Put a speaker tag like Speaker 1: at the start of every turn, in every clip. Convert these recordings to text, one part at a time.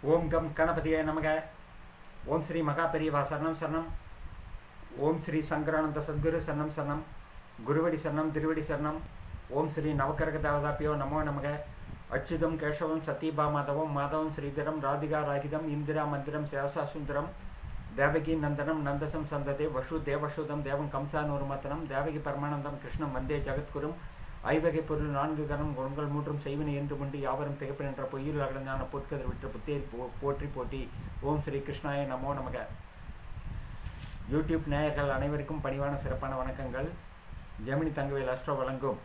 Speaker 1: ஓம் come கணபதியே நமக ஓம் ஸ்ரீ மகா பெரியவா சரணம் சரணம் ஓம் ஸ்ரீ சங்கரானந்த சத்குரு சரணம் சரணம் குருவடி சரணம் திருவடி சரணம் ஓம் ஸ்ரீ நவக்கரக தேவதாப்பியோ நமோ நமக அச்சுதம் கேசவம் சத்யபா மாதவம் மாதவம் ஸ்ரீதரம் ராதிகா ராகிதம் இந்திரா மந்திரம் சேஷா சுந்தரம் தேவகி நந்தனம் நந்தசம் சந்ததே வசு தேவசூதம் தேவம் கம்சானூர்மத்தனம் தேவகி பரமானந்தம் கிருஷ்ணம் வந்தே ஜகத்குரும் ஐவகை பொருள் நான்கு கணம் குணங்கள் மூன்றும் செய்வினை என்று கொண்டு யாவரும் திகப்பன் என்ற பொய்யில் அகலஞான பொற்கதிர் விட்டு புத்தேர் போ போற்றி போட்டி ஓம் ஸ்ரீ கிருஷ்ணாய நமோ நமக யூடியூப் நேயர்கள் அனைவருக்கும் பணிவான சிறப்பான வணக்கங்கள் ஜெமினி தங்கவேல் அஸ்ட்ரோ வழங்கும்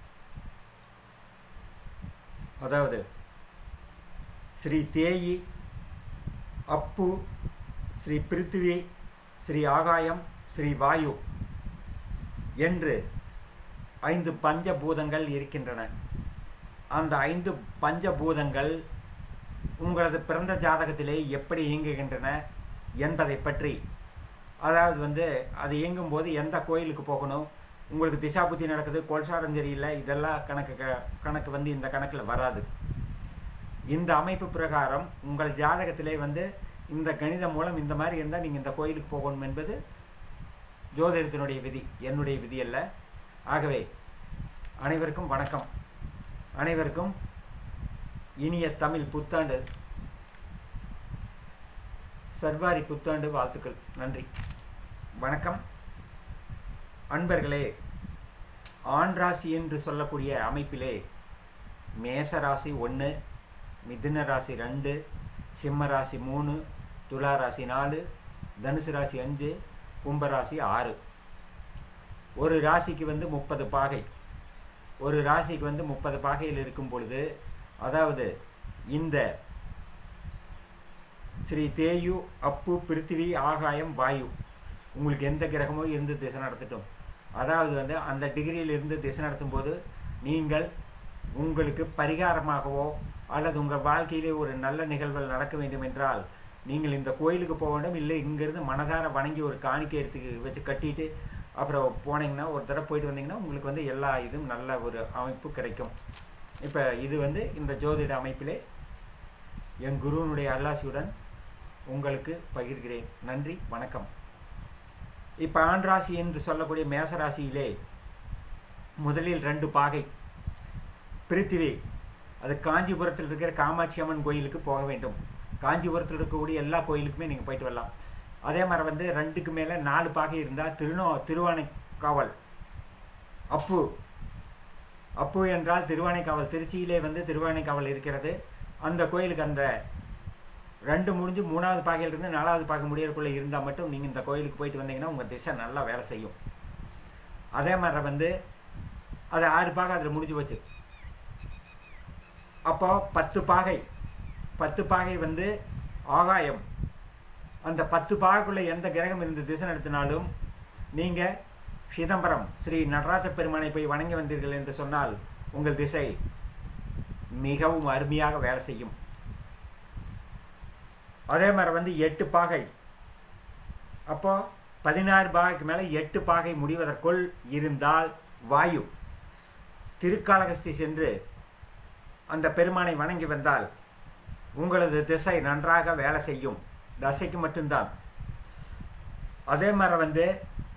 Speaker 1: அதாவது ஸ்ரீ தேயி அப்பு ஸ்ரீ பிருத்திவி ஸ்ரீ ஆகாயம் ஸ்ரீ வாயு என்று ஐந்து பஞ்சபூதங்கள் இருக்கின்றன அந்த ஐந்து பஞ்சபூதங்கள் உங்களது பிறந்த ஜாதகத்திலே எப்படி இயங்குகின்றன என்பதை பற்றி அதாவது வந்து அது இயங்கும்போது எந்த கோயிலுக்கு போகணும் உங்களுக்கு திசா புத்தி நடக்குது கொல்சாரம் சரியில்லை இதெல்லாம் கணக்கு க கணக்கு வந்து இந்த கணக்கில் வராது இந்த அமைப்பு பிரகாரம் உங்கள் ஜாதகத்திலே வந்து இந்த கணிதம் மூலம் இந்த மாதிரி இருந்தால் நீங்கள் இந்த கோயிலுக்கு போகணும் என்பது ஜோதிடத்தினுடைய விதி என்னுடைய விதி அல்ல ஆகவே அனைவருக்கும் வணக்கம் அனைவருக்கும் இனிய தமிழ் புத்தாண்டு சர்வாரி புத்தாண்டு வாழ்த்துக்கள் நன்றி வணக்கம் அன்பர்களே ஆண் ராசி என்று சொல்லக்கூடிய அமைப்பிலே மேச ராசி ஒன்று மிதுன ராசி ரெண்டு சிம்ம ராசி மூணு துலா ராசி நாலு தனுசு ராசி அஞ்சு கும்பராசி ஆறு ஒரு ராசிக்கு வந்து முப்பது பாகை ஒரு ராசிக்கு வந்து முப்பது பாகையில் இருக்கும் பொழுது அதாவது இந்த ஸ்ரீ தேயு அப்பு பிருத்திவி ஆகாயம் வாயு உங்களுக்கு எந்த கிரகமோ இருந்து திசை நடத்தட்டும் அதாவது வந்து அந்த டிகிரியில் இருந்து திசை நடத்தும் போது நீங்கள் உங்களுக்கு பரிகாரமாகவோ அல்லது உங்கள் வாழ்க்கையிலே ஒரு நல்ல நிகழ்வுகள் நடக்க வேண்டும் என்றால் நீங்கள் இந்த கோயிலுக்கு போக வேண்டும் இல்லை இங்கேருந்து மனதார வணங்கி ஒரு காணிக்கை எடுத்து வச்சு கட்டிட்டு அப்புறம் போனீங்கன்னா ஒரு தடவை போயிட்டு வந்தீங்கன்னா உங்களுக்கு வந்து எல்லா இதுவும் நல்ல ஒரு அமைப்பு கிடைக்கும் இப்போ இது வந்து இந்த ஜோதிட அமைப்பிலே என் குருவனுடைய அல்லாசியுடன் உங்களுக்கு பகிர்கிறேன் நன்றி வணக்கம் இப்போ ஆண் ராசி என்று சொல்லக்கூடிய மேச ராசியிலே முதலில் ரெண்டு பாகை பிருத்திவி அது காஞ்சிபுரத்தில் இருக்கிற காமாட்சி அம்மன் கோயிலுக்கு போக வேண்டும் காஞ்சிபுரத்தில் இருக்கக்கூடிய எல்லா கோயிலுக்குமே நீங்கள் போயிட்டு வரலாம் அதே மாதிரி வந்து ரெண்டுக்கு மேலே நாலு பாகை இருந்தால் திருநோ திருவானைக்காவல் அப்பு அப்பு என்றால் திருவானைக்காவல் திருச்சியிலே வந்து திருவானைக்காவல் இருக்கிறது அந்த கோயிலுக்கு அந்த ரெண்டு முடிஞ்சு மூணாவது பாகையிலிருந்து நாலாவது பாகை முடியறதுக்குள்ளே இருந்தால் மட்டும் நீங்கள் இந்த கோயிலுக்கு போயிட்டு வந்தீங்கன்னா உங்கள் திசை நல்லா வேலை செய்யும் அதே மாதிரி வந்து அது ஆறு பாகை அதில் முடிஞ்சு வச்சு அப்போ பத்து பாகை பத்து பாகை வந்து ஆகாயம் அந்த பத்து பாகைக்குள்ளே எந்த கிரகம் இருந்து திசை நடத்தினாலும் நீங்கள் சிதம்பரம் ஸ்ரீ நடராஜ பெருமானை போய் வணங்கி வந்தீர்கள் என்று சொன்னால் உங்கள் திசை மிகவும் அருமையாக வேலை செய்யும் அதே மாதிரி வந்து எட்டு பாகை அப்போ பதினாறு பாகைக்கு மேலே எட்டு பாகை முடிவதற்குள் இருந்தால் வாயு திருக்காலகஸ்தி சென்று அந்த பெருமானை வணங்கி வந்தால் உங்களது திசை நன்றாக வேலை செய்யும் தசைக்கு மட்டும்தான் அதே மாதிரி வந்து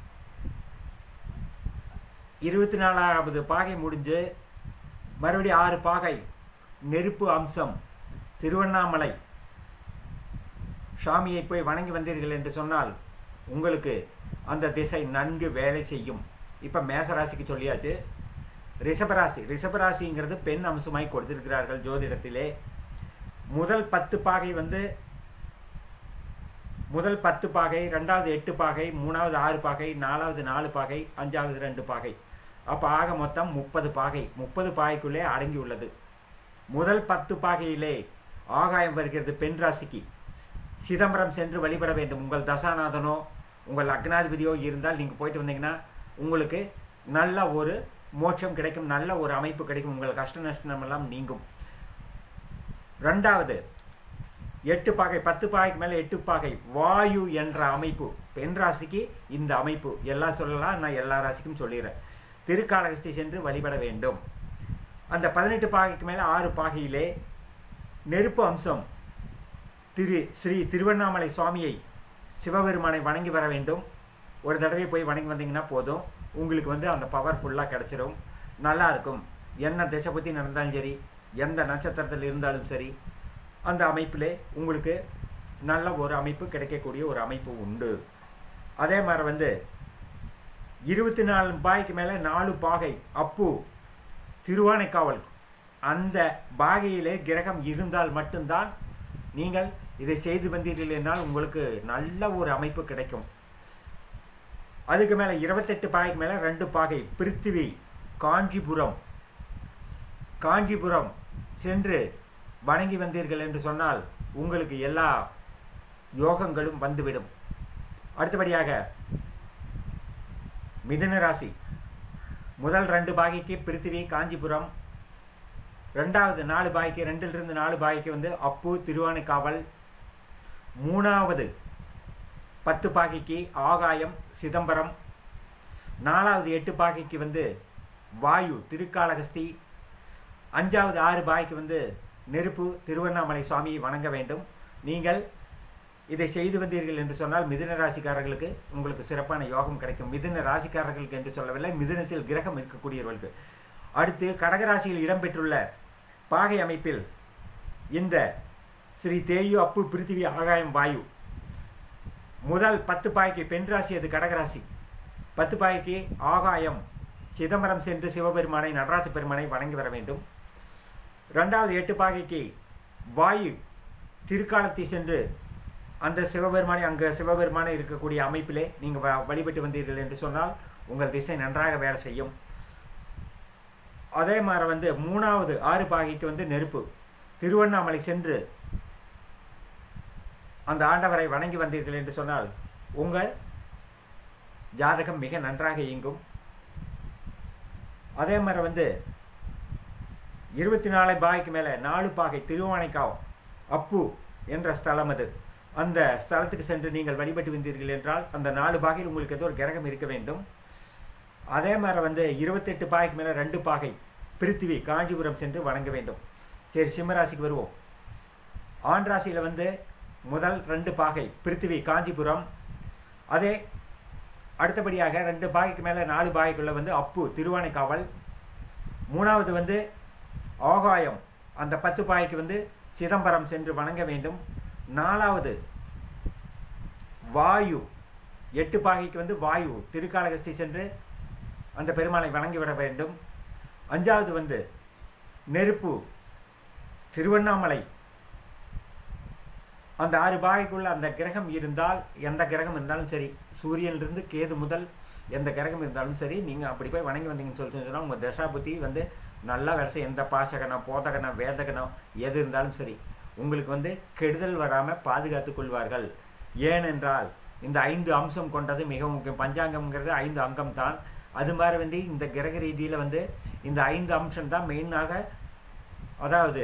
Speaker 1: இருபத்தி நாலாவது பாகை முடிஞ்சு மறுபடியும் ஆறு பாகை நெருப்பு அம்சம் திருவண்ணாமலை சாமியை போய் வணங்கி வந்தீர்கள் என்று சொன்னால் உங்களுக்கு அந்த திசை நன்கு வேலை செய்யும் இப்போ மேசராசிக்கு சொல்லியாச்சு ரிஷபராசி ரிஷபராசிங்கிறது பெண் அம்சமாய் கொடுத்திருக்கிறார்கள் ஜோதிடத்திலே முதல் பத்து பாகை வந்து முதல் பத்து பாகை ரெண்டாவது எட்டு பாகை மூணாவது ஆறு பாகை நாலாவது நாலு பாகை அஞ்சாவது ரெண்டு பாகை அப்போ ஆக மொத்தம் முப்பது பாகை முப்பது பாகைக்குள்ளே அடங்கி உள்ளது முதல் பத்து பாகையிலே ஆகாயம் வருகிறது பெண் ராசிக்கு சிதம்பரம் சென்று வழிபட வேண்டும் உங்கள் தசாநாதனோ உங்கள் அக்னாதிபதியோ இருந்தால் நீங்கள் போயிட்டு வந்தீங்கன்னா உங்களுக்கு நல்ல ஒரு மோட்சம் கிடைக்கும் நல்ல ஒரு அமைப்பு கிடைக்கும் உங்கள் கஷ்ட நஷ்டம் எல்லாம் நீங்கும் ரெண்டாவது எட்டு பாகை பத்து பாகைக்கு மேலே எட்டு பாகை வாயு என்ற அமைப்பு பெண் ராசிக்கு இந்த அமைப்பு எல்லாம் சொல்லலாம் நான் எல்லா ராசிக்கும் சொல்லிடுறேன் திருக்காலகஸ்தி சென்று வழிபட வேண்டும் அந்த பதினெட்டு பாகைக்கு மேலே ஆறு பாகையிலே நெருப்பு அம்சம் திரு ஸ்ரீ திருவண்ணாமலை சுவாமியை சிவபெருமானை வணங்கி வர வேண்டும் ஒரு தடவை போய் வணங்கி வந்தீங்கன்னா போதும் உங்களுக்கு வந்து அந்த பவர் ஃபுல்லாக கிடச்சிரும் நல்லா இருக்கும் என்ன திசை பற்றி நடந்தாலும் சரி எந்த நட்சத்திரத்தில் இருந்தாலும் சரி அந்த அமைப்பிலே உங்களுக்கு நல்ல ஒரு அமைப்பு கிடைக்கக்கூடிய ஒரு அமைப்பு உண்டு அதே மாதிரி வந்து இருபத்தி நாலு பாய்க்கு மேலே நாலு பாகை அப்பு திருவானைக்காவல் அந்த பாகையிலே கிரகம் இருந்தால் மட்டும்தான் நீங்கள் இதை செய்து வந்தீர்கள் என்றால் உங்களுக்கு நல்ல ஒரு அமைப்பு கிடைக்கும் அதுக்கு மேலே இருபத்தெட்டு பாகைக்கு மேலே ரெண்டு பாகை பிருத்திவி காஞ்சிபுரம் காஞ்சிபுரம் சென்று வணங்கி வந்தீர்கள் என்று சொன்னால் உங்களுக்கு எல்லா யோகங்களும் வந்துவிடும் அடுத்தபடியாக மிதுன ராசி முதல் ரெண்டு பாகிக்கு பிருத்திவி காஞ்சிபுரம் ரெண்டாவது நாலு பாய்க்கு ரெண்டிலிருந்து நாலு பாய்க்கு வந்து அப்பு திருவானைக்காவல் மூணாவது பத்து பாகைக்கு ஆகாயம் சிதம்பரம் நாலாவது எட்டு பாகைக்கு வந்து வாயு திருக்காளகஸ்தி அஞ்சாவது ஆறு பாய்க்கு வந்து நெருப்பு திருவண்ணாமலை சுவாமியை வணங்க வேண்டும் நீங்கள் இதை செய்து வந்தீர்கள் என்று சொன்னால் மிதுன ராசிக்காரர்களுக்கு உங்களுக்கு சிறப்பான யோகம் கிடைக்கும் மிதுன ராசிக்காரர்களுக்கு என்று சொல்லவில்லை மிதுனத்தில் கிரகம் இருக்கக்கூடியவர்களுக்கு அடுத்து கடகராசியில் இடம்பெற்றுள்ள பாகை அமைப்பில் இந்த ஸ்ரீ தேயு அப்பு பிருத்திவி ஆகாயம் வாயு முதல் பத்து பாய்க்கு பெண் ராசி அது கடகராசி பத்து பாய்க்கு ஆகாயம் சிதம்பரம் சென்று சிவபெருமானை நடராஜ பெருமானை வணங்கி வர வேண்டும் ரெண்டாவது எட்டு பாகைக்கு வாயு திருக்காலத்தை சென்று அந்த சிவபெருமானை அங்கே சிவபெருமானை இருக்கக்கூடிய அமைப்பிலே நீங்கள் வ வழிபட்டு வந்தீர்கள் என்று சொன்னால் உங்கள் திசை நன்றாக வேலை செய்யும் அதே மாதிரி வந்து மூணாவது ஆறு பாகைக்கு வந்து நெருப்பு திருவண்ணாமலை சென்று அந்த ஆண்டவரை வணங்கி வந்தீர்கள் என்று சொன்னால் உங்கள் ஜாதகம் மிக நன்றாக இயங்கும் அதே மாதிரி வந்து இருபத்தி நாலு பாய்க்கு மேலே நாலு பாகை திருவானைக்காவ் அப்பு என்ற ஸ்தலம் அது அந்த ஸ்தலத்துக்கு சென்று நீங்கள் வழிபட்டு வந்தீர்கள் என்றால் அந்த நாலு பாகையில் உங்களுக்கு ஏதோ ஒரு கிரகம் இருக்க வேண்டும் அதே மாதிரி வந்து இருபத்தெட்டு பாகைக்கு மேலே ரெண்டு பாகை பிருத்திவி காஞ்சிபுரம் சென்று வணங்க வேண்டும் சரி சிம்மராசிக்கு வருவோம் ஆண் ராசியில் வந்து முதல் ரெண்டு பாகை பிருத்திவி காஞ்சிபுரம் அதே அடுத்தபடியாக ரெண்டு பாகைக்கு மேலே நாலு பாகைக்குள்ளே வந்து அப்பு திருவானைக்காவல் மூணாவது வந்து ஆகாயம் அந்த பத்து பாகைக்கு வந்து சிதம்பரம் சென்று வணங்க வேண்டும் நாலாவது வாயு எட்டு பாகைக்கு வந்து வாயு திருக்காலகஸ்தி சென்று அந்த பெருமாளை வணங்கி விட வேண்டும் அஞ்சாவது வந்து நெருப்பு திருவண்ணாமலை அந்த ஆறு பாகைக்குள்ள அந்த கிரகம் இருந்தால் எந்த கிரகம் இருந்தாலும் சரி சூரியனிலிருந்து கேது முதல் எந்த கிரகம் இருந்தாலும் சரி நீங்கள் அப்படி போய் வணங்கி வந்தீங்கன்னு சொல்லி சொன்னால் உங்கள் தசாபுத்தி வந்து நல்லா வேலை எந்த பாசகனம் போதகனம் வேதகனம் எது இருந்தாலும் சரி உங்களுக்கு வந்து கெடுதல் வராமல் பாதுகாத்து கொள்வார்கள் ஏனென்றால் இந்த ஐந்து அம்சம் கொண்டது மிகவும் முக்கியம் பஞ்சாங்கம்ங்கிறது ஐந்து அங்கம் தான் அது மாதிரி வந்து இந்த கிரக ரீதியில் வந்து இந்த ஐந்து அம்சம் தான் மெயினாக அதாவது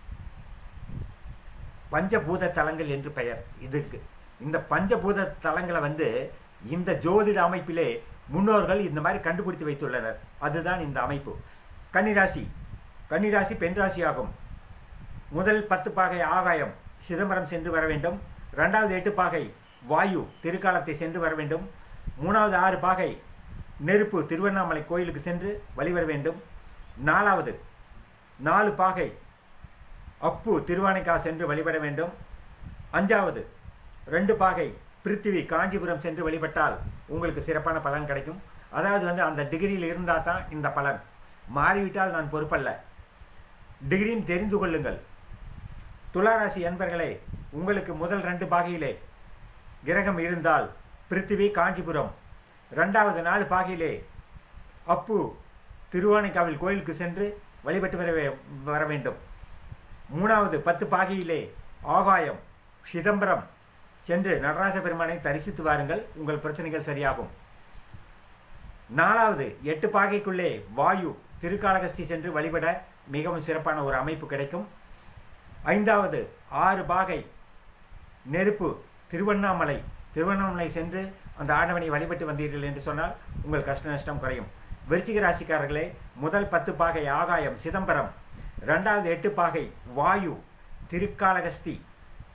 Speaker 1: பஞ்சபூத தலங்கள் என்று பெயர் இதுக்கு இந்த பஞ்சபூத தலங்களை வந்து இந்த ஜோதிட அமைப்பிலே முன்னோர்கள் இந்த மாதிரி கண்டுபிடித்து வைத்துள்ளனர் அதுதான் இந்த அமைப்பு கன்னிராசி கன்னிராசி பெண் ராசி ஆகும் முதல் பத்து பாகை ஆகாயம் சிதம்பரம் சென்று வர வேண்டும் ரெண்டாவது எட்டு பாகை வாயு திருக்காலத்தை சென்று வர வேண்டும் மூணாவது ஆறு பாகை நெருப்பு திருவண்ணாமலை கோயிலுக்கு சென்று வழிபட வேண்டும் நாலாவது நாலு பாகை அப்பு திருவானைக்கா சென்று வழிபட வேண்டும் அஞ்சாவது ரெண்டு பாகை பிருத்திவி காஞ்சிபுரம் சென்று வழிபட்டால் உங்களுக்கு சிறப்பான பலன் கிடைக்கும் அதாவது வந்து அந்த டிகிரியில் இருந்தால் தான் இந்த பலன் மாறிவிட்டால் நான் பொறுப்பல்ல டிகிரியும் தெரிந்து கொள்ளுங்கள் துளாராசி என்பர்களே உங்களுக்கு முதல் ரெண்டு பாகையிலே கிரகம் இருந்தால் பிருத்திவி காஞ்சிபுரம் ரெண்டாவது நாலு பாகையிலே அப்பு திருவானைக்காவில் கோயிலுக்கு சென்று வழிபட்டு வர வே- வர வேண்டும் மூணாவது பத்து பாகையிலே ஆகாயம் சிதம்பரம் சென்று நடராஜ பெருமானை தரிசித்து வாருங்கள் உங்கள் பிரச்சனைகள் சரியாகும் நாலாவது எட்டு பாகைக்குள்ளே வாயு திருக்காளகஸ்தி சென்று வழிபட மிகவும் சிறப்பான ஒரு அமைப்பு கிடைக்கும் ஐந்தாவது ஆறு பாகை நெருப்பு திருவண்ணாமலை திருவண்ணாமலை சென்று அந்த ஆண்டவனை வழிபட்டு வந்தீர்கள் என்று சொன்னால் உங்கள் கஷ்ட நஷ்டம் குறையும் விருச்சிக ராசிக்காரர்களே முதல் பத்து பாகை ஆகாயம் சிதம்பரம் ரெண்டாவது எட்டு பாகை வாயு திருக்காளகஸ்தி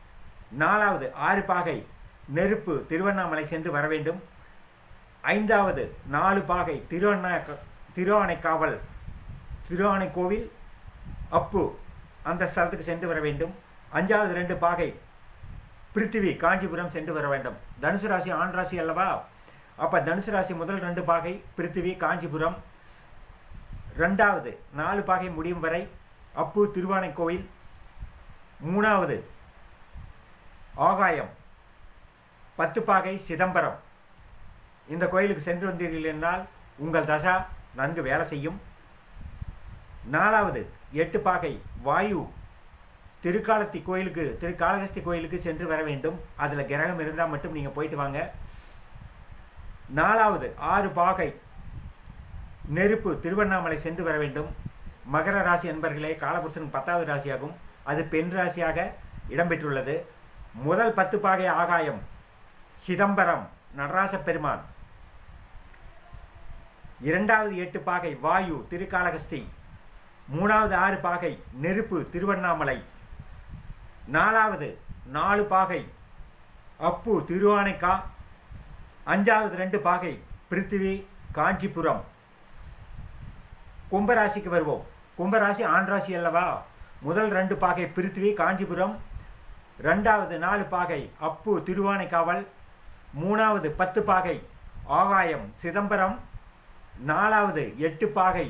Speaker 1: நாலாவது ஆறு பாகை நெருப்பு திருவண்ணாமலை சென்று வர வேண்டும் ஐந்தாவது நாலு பாகை திருவண்ணா திருவானைக்காவல் திருவானைக்கோவில் அப்பு அந்த ஸ்தலத்துக்கு சென்று வர வேண்டும் அஞ்சாவது ரெண்டு பாகை பிருத்திவி காஞ்சிபுரம் சென்று வர வேண்டும் தனுசு ராசி ஆண் ராசி அல்லவா அப்போ தனுசு ராசி முதல் ரெண்டு பாகை பிருத்திவி காஞ்சிபுரம் ரெண்டாவது நாலு பாகை முடியும் வரை அப்பு திருவானைக்கோவில் மூணாவது ஆகாயம் பத்து பாகை சிதம்பரம் இந்த கோயிலுக்கு சென்று வந்தீர்கள் என்றால் உங்கள் தசா நன்கு வேலை செய்யும் நாலாவது எட்டு பாகை வாயு திருக்காலத்தி கோயிலுக்கு திருக்காளஹஸ்தி கோயிலுக்கு சென்று வர வேண்டும் அதில் கிரகம் இருந்தால் மட்டும் நீங்கள் போயிட்டு வாங்க நாலாவது ஆறு பாகை நெருப்பு திருவண்ணாமலை சென்று வர வேண்டும் மகர ராசி என்பர்களே காலபுருஷன் பத்தாவது ராசியாகும் அது பெண் ராசியாக இடம்பெற்றுள்ளது முதல் பத்து பாகை ஆகாயம் சிதம்பரம் நடராச பெருமான் இரண்டாவது எட்டு பாகை வாயு திருக்காளகஸ்தி மூணாவது ஆறு பாகை நெருப்பு திருவண்ணாமலை நாலாவது நாலு பாகை அப்பு திருவானைக்கா அஞ்சாவது ரெண்டு பாகை பிருத்திவி காஞ்சிபுரம் கும்பராசிக்கு வருவோம் கும்பராசி ஆண் ராசி அல்லவா முதல் ரெண்டு பாகை பிருத்திவி காஞ்சிபுரம் ரெண்டாவது நாலு பாகை அப்பு திருவானைக்காவல் மூணாவது பத்து பாகை ஆகாயம் சிதம்பரம் நாலாவது எட்டு பாகை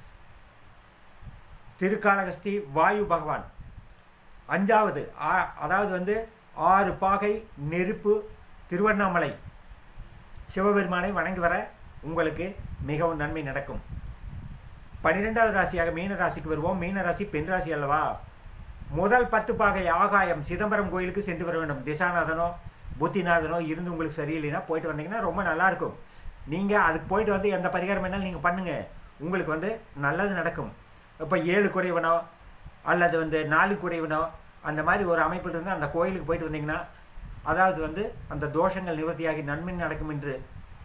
Speaker 1: திருக்காளகஸ்தி வாயு பகவான் அஞ்சாவது அதாவது வந்து ஆறு பாகை நெருப்பு திருவண்ணாமலை சிவபெருமானை வணங்கி வர உங்களுக்கு மிகவும் நன்மை நடக்கும் பன்னிரெண்டாவது ராசியாக மீன ராசிக்கு வருவோம் மீன ராசி பெண் ராசி அல்லவா முதல் பத்து பாகை ஆகாயம் சிதம்பரம் கோயிலுக்கு சென்று வர வேண்டும் திசாநாதனோ புத்திநாதனோ இருந்து உங்களுக்கு சரியில்லைன்னா போயிட்டு வந்தீங்கன்னா ரொம்ப நல்லாயிருக்கும் நீங்கள் அதுக்கு போயிட்டு வந்து எந்த பரிகாரம் வேணாலும் நீங்கள் பண்ணுங்கள் உங்களுக்கு வந்து நல்லது நடக்கும் இப்போ ஏழு குறைவனோ அல்லது வந்து நாலு குறைவனோ அந்த மாதிரி ஒரு அமைப்பில் இருந்து அந்த கோயிலுக்கு போயிட்டு வந்தீங்கன்னா அதாவது வந்து அந்த தோஷங்கள் நிவர்த்தியாகி நன்மை நடக்கும் என்று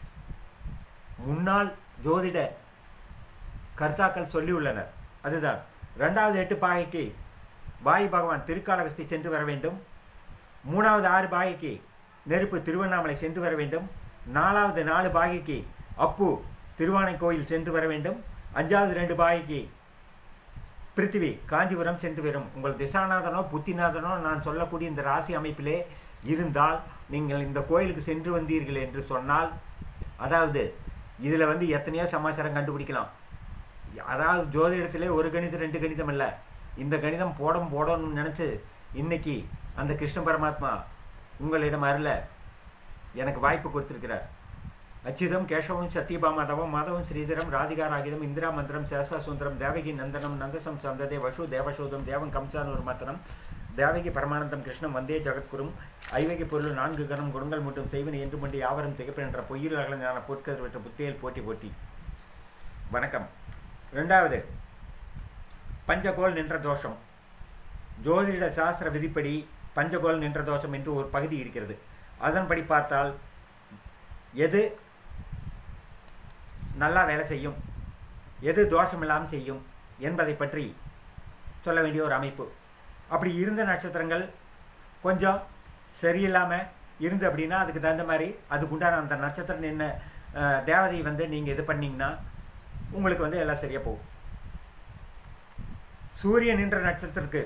Speaker 1: முன்னாள் ஜோதிட கர்த்தாக்கள் சொல்லியுள்ளனர் அதுதான் ரெண்டாவது எட்டு பாகைக்கு வாயு பகவான் திருக்காலகஸ்தி சென்று வர வேண்டும் மூணாவது ஆறு பாகைக்கு நெருப்பு திருவண்ணாமலை சென்று வர வேண்டும் நாலாவது நாலு பாகைக்கு அப்பு திருவானை கோயில் சென்று வர வேண்டும் அஞ்சாவது ரெண்டு பாகைக்கு பிருத்திவி காஞ்சிபுரம் சென்று வரும் உங்கள் திசாநாதனோ புத்திநாதனோ நான் சொல்லக்கூடிய இந்த ராசி அமைப்பிலே இருந்தால் நீங்கள் இந்த கோயிலுக்கு சென்று வந்தீர்கள் என்று சொன்னால் அதாவது இதில் வந்து எத்தனையோ சமாச்சாரம் கண்டுபிடிக்கலாம் அதாவது ஜோதிடத்திலே ஒரு கணிதம் ரெண்டு கணிதம் இல்லை இந்த கணிதம் போடும் போடணும்னு நினச்சி இன்னைக்கு அந்த கிருஷ்ண பரமாத்மா உங்களிடம் அருள எனக்கு வாய்ப்பு கொடுத்துருக்கிறார் அச்சிதம் கேசவம் சத்யபாமாதவம் மாதவம் ஸ்ரீதரம் ராதிகா ராகிதம் இந்திரா மந்திரம் சேஷா சுந்தரம் தேவகி நந்தனம் நந்தசம் சந்ததே வசு தேவசோதம் தேவன் கம்சானூர் மத்தனம் தேவகி பரமானந்தம் கிருஷ்ணம் வந்தே ஜகத்குரும் ஐவகி பொருள் நான்கு கணம் குணங்கள் மட்டும் செய்வன என்று மண்டி யாவரும் திகப்பன் என்ற பொய்யில் அகலஞான பொற்கதிர் வெற்ற புத்தையில் போட்டி போட்டி வணக்கம் ரெண்டாவது பஞ்சகோல் நின்ற தோஷம் ஜோதிட சாஸ்திர விதிப்படி பஞ்சகோல் நின்ற தோஷம் என்று ஒரு பகுதி இருக்கிறது அதன்படி பார்த்தால் எது நல்லா வேலை செய்யும் எது தோஷம் இல்லாமல் செய்யும் என்பதை பற்றி சொல்ல வேண்டிய ஒரு அமைப்பு அப்படி இருந்த நட்சத்திரங்கள் கொஞ்சம் சரியில்லாமல் இருந்து அப்படின்னா அதுக்கு தகுந்த மாதிரி அதுக்குண்டான அந்த நட்சத்திரம் என்ன தேவதை வந்து நீங்கள் இது பண்ணிங்கன்னா உங்களுக்கு வந்து எல்லாம் சரியாக போகும் சூரியன் என்ற நட்சத்திரத்துக்கு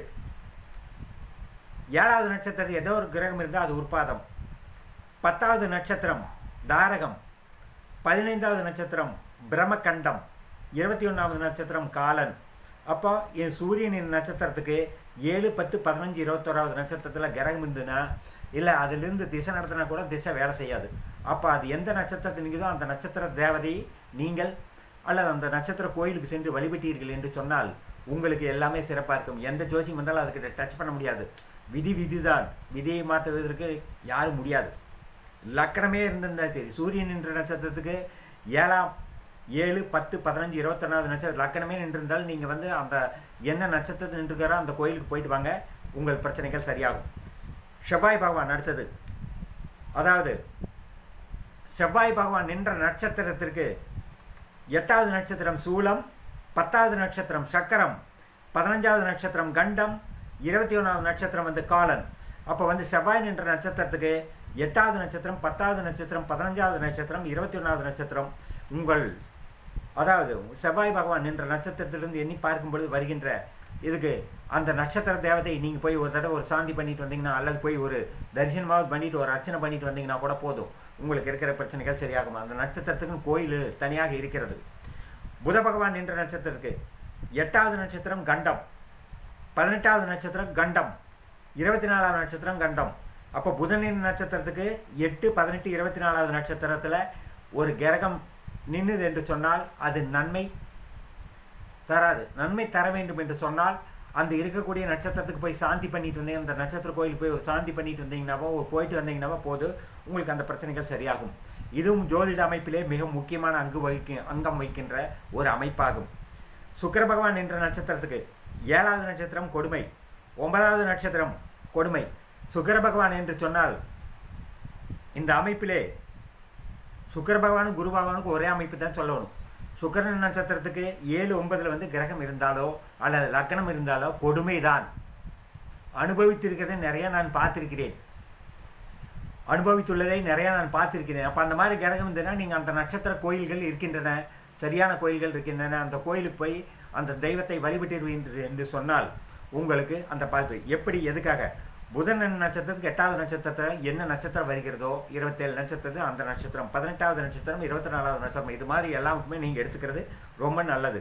Speaker 1: ஏழாவது நட்சத்திரத்தில் ஏதோ ஒரு கிரகம் இருந்தால் அது உற்பாதம் பத்தாவது நட்சத்திரம் தாரகம் பதினைந்தாவது நட்சத்திரம் பிரம்மகண்டம் இருபத்தி ஒன்றாவது நட்சத்திரம் காலன் அப்போ என் சூரியனின் நட்சத்திரத்துக்கு ஏழு பத்து பதினஞ்சு இருபத்தோராவது நட்சத்திரத்தில் கிரகம் இருந்துன்னா இல்லை அதிலிருந்து திசை நடத்தினா கூட திசை வேலை செய்யாது அப்போ அது எந்த நட்சத்திரத்தில் நிற்குதோ அந்த நட்சத்திர தேவதை நீங்கள் அல்லது அந்த நட்சத்திர கோயிலுக்கு சென்று வழிபட்டீர்கள் என்று சொன்னால் உங்களுக்கு எல்லாமே சிறப்பாக இருக்கும் எந்த ஜோசியம் வந்தாலும் அதுக்கு டச் பண்ண முடியாது விதி விதிதான் விதியை மாற்றுவதற்கு யாரும் முடியாது லக்கணமே இருந்திருந்தா சரி சூரியன் என்ற நட்சத்திரத்துக்கு ஏழாம் ஏழு பத்து பதினஞ்சு இருபத்தொன்னாவது நட்சத்திரம் லக்கணமே நின்றிருந்தால் நீங்கள் வந்து அந்த என்ன நட்சத்திரத்தில் நின்றுக்காரோ அந்த கோயிலுக்கு போயிட்டு வாங்க உங்கள் பிரச்சனைகள் சரியாகும் செவ்வாய் பகவான் அடுத்தது அதாவது செவ்வாய் பகவான் நின்ற நட்சத்திரத்திற்கு எட்டாவது நட்சத்திரம் சூலம் பத்தாவது நட்சத்திரம் சக்கரம் பதினஞ்சாவது நட்சத்திரம் கண்டம் இருபத்தி ஒன்றாவது நட்சத்திரம் வந்து காலன் அப்போ வந்து செவ்வாய் என்ற நட்சத்திரத்துக்கு எட்டாவது நட்சத்திரம் பத்தாவது நட்சத்திரம் பதினஞ்சாவது நட்சத்திரம் இருபத்தி ஒன்றாவது நட்சத்திரம் உங்கள் அதாவது செவ்வாய் பகவான் என்ற நட்சத்திரத்திலிருந்து எண்ணி பார்க்கும் பொழுது வருகின்ற இதுக்கு அந்த நட்சத்திர தேவதை நீங்கள் போய் ஒரு தடவை ஒரு சாந்தி பண்ணிட்டு வந்தீங்கன்னா அல்லது போய் ஒரு தரிசனமாவது பண்ணிட்டு ஒரு அர்ச்சனை பண்ணிட்டு வந்தீங்கன்னா கூட போதும் உங்களுக்கு இருக்கிற பிரச்சனைகள் சரியாகும் அந்த நட்சத்திரத்துக்கும் கோயில் தனியாக இருக்கிறது புத பகவான் என்ற நட்சத்திரத்துக்கு எட்டாவது நட்சத்திரம் கண்டம் பதினெட்டாவது நட்சத்திரம் கண்டம் இருபத்தி நாலாவது நட்சத்திரம் கண்டம் அப்போ புதனின் நட்சத்திரத்துக்கு எட்டு பதினெட்டு இருபத்தி நாலாவது நட்சத்திரத்தில் ஒரு கிரகம் நின்னுது என்று சொன்னால் அது நன்மை தராது நன்மை தர வேண்டும் என்று சொன்னால் அந்த இருக்கக்கூடிய நட்சத்திரத்துக்கு போய் சாந்தி பண்ணிட்டு வந்தீங்க அந்த நட்சத்திர கோயிலுக்கு போய் ஒரு சாந்தி பண்ணிட்டு வந்தீங்கன்னாவோ ஒரு போயிட்டு வந்தீங்கன்னாவோ போது உங்களுக்கு அந்த பிரச்சனைகள் சரியாகும் இதுவும் ஜோதிட அமைப்பிலே மிக முக்கியமான அங்கு வகிக்க அங்கம் வைக்கின்ற ஒரு அமைப்பாகும் சுக்கிர பகவான் என்ற நட்சத்திரத்துக்கு ஏழாவது நட்சத்திரம் கொடுமை ஒன்பதாவது நட்சத்திரம் கொடுமை சுக்கிர பகவான் என்று சொன்னால் இந்த அமைப்பிலே சுக்கிர பகவானும் குரு பகவானுக்கும் ஒரே அமைப்பு தான் சொல்லணும் சுக்கிரன் நட்சத்திரத்துக்கு ஏழு ஒன்பதுல வந்து கிரகம் இருந்தாலோ அல்லது லக்னம் இருந்தாலோ கொடுமைதான் அனுபவித்திருக்கிறதை நிறைய நான் பார்த்திருக்கிறேன் அனுபவித்துள்ளதை நிறைய நான் பார்த்திருக்கிறேன் அப்போ அந்த மாதிரி கிரகம் இருந்ததுன்னா நீங்கள் அந்த நட்சத்திர கோயில்கள் இருக்கின்றன சரியான கோயில்கள் இருக்கின்றன அந்த கோயிலுக்கு போய் அந்த தெய்வத்தை வழிபட்டு என்று சொன்னால் உங்களுக்கு அந்த பார்ப்பு எப்படி எதுக்காக புதன் நட்சத்திரத்துக்கு எட்டாவது நட்சத்திரத்தில் என்ன நட்சத்திரம் வருகிறதோ இருபத்தேழு நட்சத்திரத்து அந்த நட்சத்திரம் பதினெட்டாவது நட்சத்திரம் இருபத்தி நாலாவது நட்சத்திரம் இது மாதிரி எல்லாருக்குமே நீங்கள் எடுத்துக்கிறது ரொம்ப நல்லது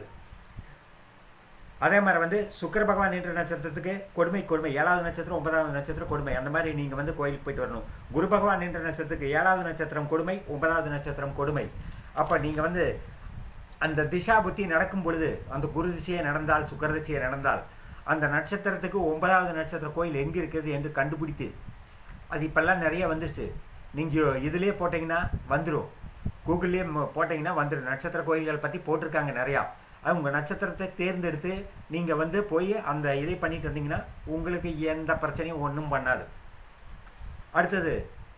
Speaker 1: அதே மாதிரி வந்து சுக்கர பகவான் என்ற நட்சத்திரத்துக்கு கொடுமை கொடுமை ஏழாவது நட்சத்திரம் ஒன்பதாவது நட்சத்திரம் கொடுமை அந்த மாதிரி நீங்கள் வந்து கோயிலுக்கு போயிட்டு வரணும் குரு பகவான் என்ற நட்சத்திரத்துக்கு ஏழாவது நட்சத்திரம் கொடுமை ஒன்பதாவது நட்சத்திரம் கொடுமை அப்போ நீங்கள் வந்து அந்த திசா புத்தி நடக்கும் பொழுது அந்த குரு திசையை நடந்தால் சுக்கர திசையை நடந்தால் அந்த நட்சத்திரத்துக்கு ஒன்பதாவது நட்சத்திர கோயில் எங்கே இருக்குது என்று கண்டுபிடித்து அது இப்போல்லாம் நிறைய வந்துருச்சு நீங்கள் இதுலேயே போட்டிங்கன்னா வந்துடும் கூகுள்லேயே போட்டிங்கன்னா வந்துடும் நட்சத்திர கோயில்கள் பற்றி போட்டிருக்காங்க நிறையா அது உங்கள் நட்சத்திரத்தை தேர்ந்தெடுத்து நீங்கள் வந்து போய் அந்த இதை பண்ணிட்டு வந்தீங்கன்னா உங்களுக்கு எந்த பிரச்சனையும் ஒன்றும் பண்ணாது அடுத்தது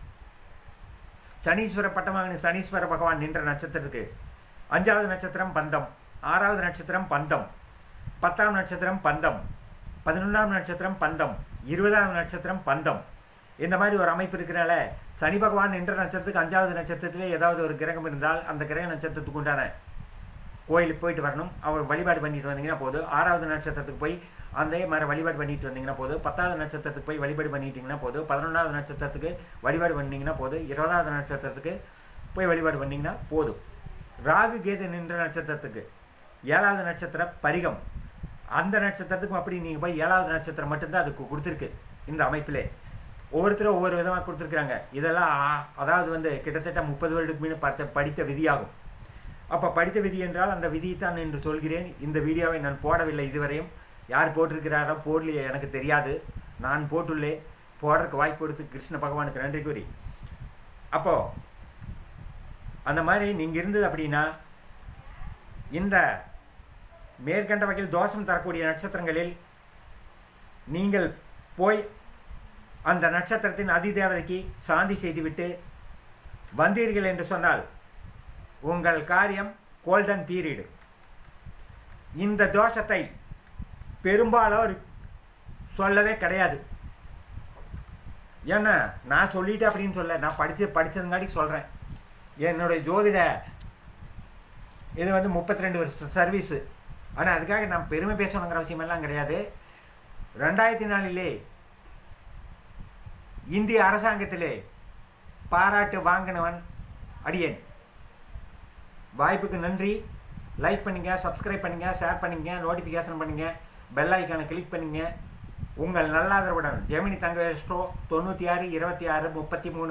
Speaker 1: சனீஸ்வர பட்டமாக சனீஸ்வர பகவான் நின்ற நட்சத்திரத்துக்கு அஞ்சாவது நட்சத்திரம் பந்தம் ஆறாவது நட்சத்திரம் பந்தம் பத்தாம் நட்சத்திரம் பந்தம் பதினொன்றாம் நட்சத்திரம் பந்தம் இருபதாம் நட்சத்திரம் பந்தம் இந்த மாதிரி ஒரு அமைப்பு இருக்கிறனால சனி பகவான் என்ற நட்சத்திரத்துக்கு அஞ்சாவது நட்சத்திரத்திலே ஏதாவது ஒரு கிரகம் இருந்தால் அந்த கிரக நட்சத்திரத்துக்கு உண்டான கோயிலுக்கு போயிட்டு வரணும் அவர் வழிபாடு பண்ணிட்டு வந்தீங்கன்னா போதும் ஆறாவது நட்சத்திரத்துக்கு போய் அந்த மாதிரி வழிபாடு பண்ணிட்டு வந்தீங்கன்னா போதும் பத்தாவது நட்சத்திரத்துக்கு போய் வழிபாடு பண்ணிட்டீங்கன்னா போதும் பதினொன்றாவது நட்சத்திரத்துக்கு வழிபாடு பண்ணிங்கன்னா போதும் இருபதாவது நட்சத்திரத்துக்கு போய் வழிபாடு பண்ணிங்கன்னா போதும் ராகு கேது நின்ற நட்சத்திரத்துக்கு ஏழாவது நட்சத்திரம் பரிகம் அந்த நட்சத்திரத்துக்கும் அப்படி நீங்கள் போய் ஏழாவது நட்சத்திரம் மட்டும்தான் அதுக்கு கொடுத்துருக்கு இந்த அமைப்பிலே ஒவ்வொருத்தரும் ஒவ்வொரு விதமாக கொடுத்துருக்குறாங்க இதெல்லாம் அதாவது வந்து கிட்டத்தட்ட முப்பது வருடத்துக்கு மீது பார்த்த படித்த விதியாகும் அப்போ படித்த விதி என்றால் அந்த விதியைத்தான் என்று சொல்கிறேன் இந்த வீடியோவை நான் போடவில்லை இதுவரையும் யார் போட்டிருக்கிறாரோ போடலையே எனக்கு தெரியாது நான் போட்டுள்ளேன் போடுறதுக்கு வாய்ப்பு கொடுத்து கிருஷ்ண பகவானுக்கு நன்றி கூறி அப்போது அந்த மாதிரி நீங்கள் இருந்தது அப்படின்னா இந்த மேற்கண்ட வகையில் தோஷம் தரக்கூடிய நட்சத்திரங்களில் நீங்கள் போய் அந்த நட்சத்திரத்தின் அதிதேவதைக்கு சாந்தி செய்துவிட்டு வந்தீர்கள் என்று சொன்னால் உங்கள் காரியம் கோல்டன் பீரியடு இந்த தோஷத்தை பெரும்பாலோர் சொல்லவே கிடையாது ஏன்னா நான் சொல்லிட்டேன் அப்படின்னு சொல்ல நான் படித்து படித்ததுங்காட்டி சொல்கிறேன் என்னுடைய ஜோதிட இது வந்து முப்பத்தி ரெண்டு வருஷம் சர்வீஸு ஆனால் அதுக்காக நான் பெருமை பேசணுங்கிற அவசியமெல்லாம் கிடையாது ரெண்டாயிரத்தி நாலிலே இந்திய அரசாங்கத்திலே பாராட்டு வாங்கினவன் அடியேன் வாய்ப்புக்கு நன்றி லைக் பண்ணுங்கள் சப்ஸ்கிரைப் பண்ணுங்கள் ஷேர் பண்ணுங்கள் நோட்டிஃபிகேஷன் பண்ணுங்கள் பெல் ஐக்கானை கிளிக் பண்ணுங்கள் உங்கள் நல்லாதரவுடன் ஜெமினி தங்க எஸ்ட்ரோ தொண்ணூற்றி ஆறு இருபத்தி ஆறு முப்பத்தி மூணு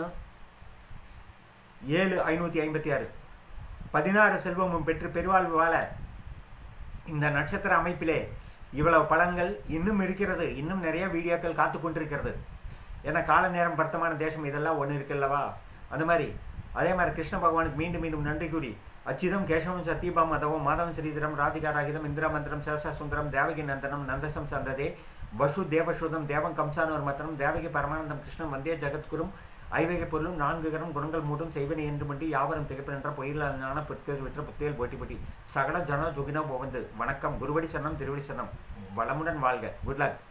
Speaker 1: ஏழு ஐநூற்றி ஐம்பத்தி ஆறு பதினாறு செல்வமும் பெற்று பெருவாழ்வு வாழ இந்த நட்சத்திர அமைப்பிலே இவ்வளவு பலன்கள் இன்னும் இருக்கிறது இன்னும் நிறைய வீடியோக்கள் காத்து கொண்டிருக்கிறது ஏன்னா கால நேரம் பர்த்தமான தேசம் இதெல்லாம் ஒன்று இருக்குல்லவா அந்த மாதிரி அதே மாதிரி கிருஷ்ண பகவானுக்கு மீண்டும் மீண்டும் நன்றி கூறி அச்சிதம் கேசவம் சத்யபாம் மதவம் மாதவம் ஸ்ரீதரம் ராதிகா ராகிதம் இந்திரா மந்திரம் சேஷா சுந்தரம் தேவகி நந்தனம் நந்தசம் சந்ததே வசு தேவசூதம் தேவம் கம்சானோர் மந்திரம் தேவகி பரமானந்தம் கிருஷ்ணன் வந்தே ஜெகத்குரும் ஐவகை பொருளும் நான்கு கரம் குணங்கள் மூட்டும் செய்வனை என்று மண்டி யாவரும் திகப்பன் என்ற பொயிலான புத்தேல் விற்ற புத்தேல் போட்டி போட்டி சகல ஜன ஜுகினா போவந்து வணக்கம் குருவடி சரணம் திருவடி சரணம் வளமுடன் வாழ்க குட் லக்